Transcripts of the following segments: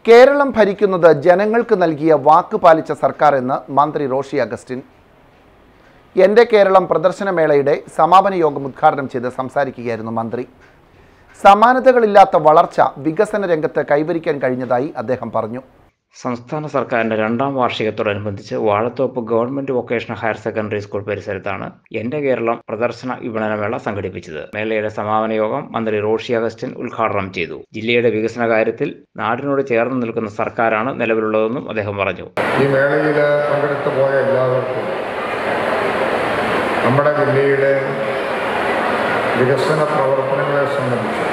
കേരളം ഭരിക്കുന്നത് ജനങ്ങൾക്ക് നൽകിയ വാക്ക് പാലിച്ച സർക്കാർ എന്ന് മന്ത്രി റോഷി അഗസ്റ്റിൻ എൻ്റെ കേരളം പ്രദർശനമേളയുടെ സമാപന യോഗം ഉദ്ഘാടനം ചെയ്ത് സംസാരിക്കുകയായിരുന്നു മന്ത്രി സമാനതകളില്ലാത്ത വളർച്ച വികസന രംഗത്ത് കൈവരിക്കാൻ കഴിഞ്ഞതായി അദ്ദേഹം പറഞ്ഞു സംസ്ഥാന സർക്കാരിന്റെ രണ്ടാം വാർഷികത്തോടനുബന്ധിച്ച് Vazhathope government vocational higher secondary school പരിസരത്താണ് എന്റെ കേരളം പ്രദർശന വിപണനമേള സംഘടിപ്പിച്ചത് മേളയുടെ സമാപന യോഗം മന്ത്രി റോഷി അഗസ്റ്റിൻ ഉദ്ഘാടനം ചെയ്തു ജില്ലയുടെ വികസന കാര്യത്തിൽ നാടിനോട് ചേർന്ന് നിൽക്കുന്ന സർക്കാരാണ് നിലവിലുള്ളതെന്നും അദ്ദേഹം പറഞ്ഞു ഈ മേളയിൽ പങ്കെടുത്തു പോയ എല്ലാവർക്കും നമ്മുടെ ജില്ലയുടെ വികസന പ്രവർത്തനങ്ങളെ സംബന്ധിച്ച്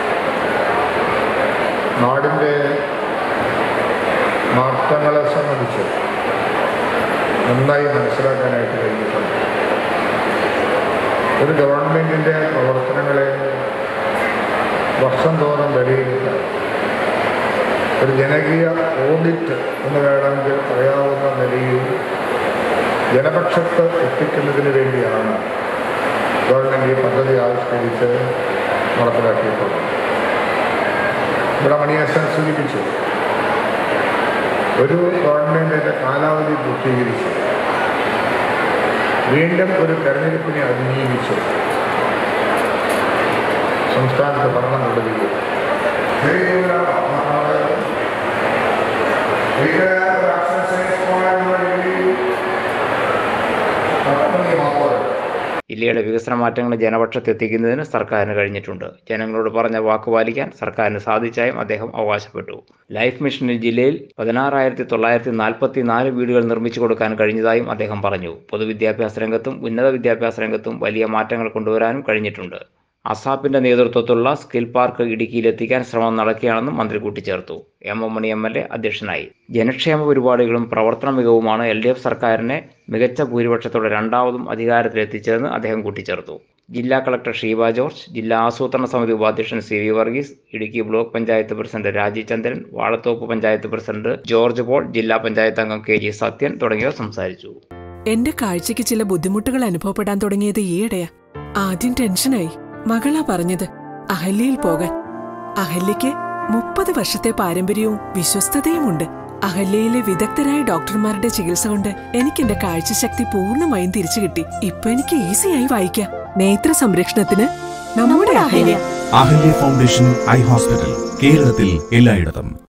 നാടിൻ്റെ മാറ്റങ്ങളെ സംബന്ധിച്ച് നന്നായി മനസ്സിലാക്കാനായിട്ട് കഴിഞ്ഞിട്ടുണ്ട് ഒരു ഗവൺമെൻറ്റിൻ്റെ പ്രവർത്തനങ്ങളെ വർഷം തോറും വിലയിരുത്താൻ ഒരു ജനകീയ ഓഡിറ്റ് എന്ന് വേണമെങ്കിൽ പറയാവുന്ന നിലയിൽ ജനപക്ഷത്ത് എത്തിക്കുന്നതിന് വേണ്ടിയാണ് ഗവൺമെൻറ് ഈ പദ്ധതി ആവിഷ്കരിച്ച് നടപ്പിലാക്കിയിട്ടുള്ളത് ഇവിടെ മണിയേശൻ സൂചിപ്പിച്ചു ഒരു ഗവൺമെൻറ്റിൻ്റെ കാലാവധി പൂർത്തീകരിച്ചു വീണ്ടും ഒരു തെരഞ്ഞെടുപ്പിനെ അതിജീവിച്ചു സംസ്ഥാനത്ത് ഭരണം തുടരുകയും ജില്ലയുടെ വികസന മാറ്റങ്ങൾ ജനപക്ഷത്ത് എത്തിക്കുന്നതിന് സർക്കാരിന് കഴിഞ്ഞിട്ടുണ്ട് ജനങ്ങളോട് പറഞ്ഞ വാക്ക് പാലിക്കാൻ സർക്കാരിന് സാധിച്ചായും അദ്ദേഹം അവകാശപ്പെട്ടു ലൈഫ് മിഷനിൽ ജില്ലയിൽ പതിനാറായിരത്തി തൊള്ളായിരത്തി നാൽപ്പത്തി നാല് വീടുകൾ നിർമ്മിച്ചു കൊടുക്കാൻ കഴിഞ്ഞതായും അദ്ദേഹം പറഞ്ഞു പൊതുവിദ്യാഭ്യാസ രംഗത്തും ഉന്നത വിദ്യാഭ്യാസ രംഗത്തും വലിയ മാറ്റങ്ങൾ കൊണ്ടുവരാനും കഴിഞ്ഞിട്ടുണ്ട് അസാപ്പിന്റെ നേതൃത്വത്തിലുള്ള സ്കിൽ പാർക്ക് ഇടുക്കിയിലെത്തിക്കാൻ ശ്രമം നടക്കുകയാണെന്നും മന്ത്രി കൂട്ടിച്ചേർത്തു M M Mani M L A അധ്യക്ഷനായി ജനക്ഷേമ പരിപാടികളും പ്രവർത്തന മികവുമാണ് എൽ ഡി എഫ് സർക്കാരിനെ മികച്ച ഭൂരിപക്ഷത്തോടെ രണ്ടാമതും അധികാരത്തിലെത്തിച്ചതെന്ന് അദ്ദേഹം കൂട്ടിച്ചേർത്തു ജില്ലാ കളക്ടർ ഷീബ ജോർജ് ജില്ലാ ആസൂത്രണ സമിതി ഉപാധ്യക്ഷൻ C V Varghese Idukki block panchayat president Raji Chandran Vazhathope panchayat president George Paul ജില്ലാ പഞ്ചായത്ത് അംഗം കെ ജി സത്യൻ തുടങ്ങിയവർ സംസാരിച്ചു എന്റെ കാഴ്ചയ്ക്ക് ചില ബുദ്ധിമുട്ടുകൾ അനുഭവപ്പെടാൻ തുടങ്ങിയത് ഈയിടെയാ ആദ്യം ടെൻഷനായി മകളാ പറഞ്ഞത് അഹല്യയിൽ പോകാൻ അഹല്യയ്ക്ക് മുപ്പത് വർഷത്തെ പാരമ്പര്യവും വിശ്വസ്തതയുമുണ്ട് അഹല്യയിലെ വിദഗ്ധരായ ഡോക്ടർമാരുടെ ചികിത്സ കൊണ്ട് എനിക്ക് എന്റെ കാഴ്ചശക്തി പൂർണ്ണമായും തിരിച്ചു കിട്ടി ഇപ്പൊ എനിക്ക് ഈസിയായി വായിക്കാം നേത്ര സംരക്ഷണത്തിന് നമ്മുടെ Ahalya Ahalya foundation eye hospital കേരളത്തിൽ എല്ലായിടത്തും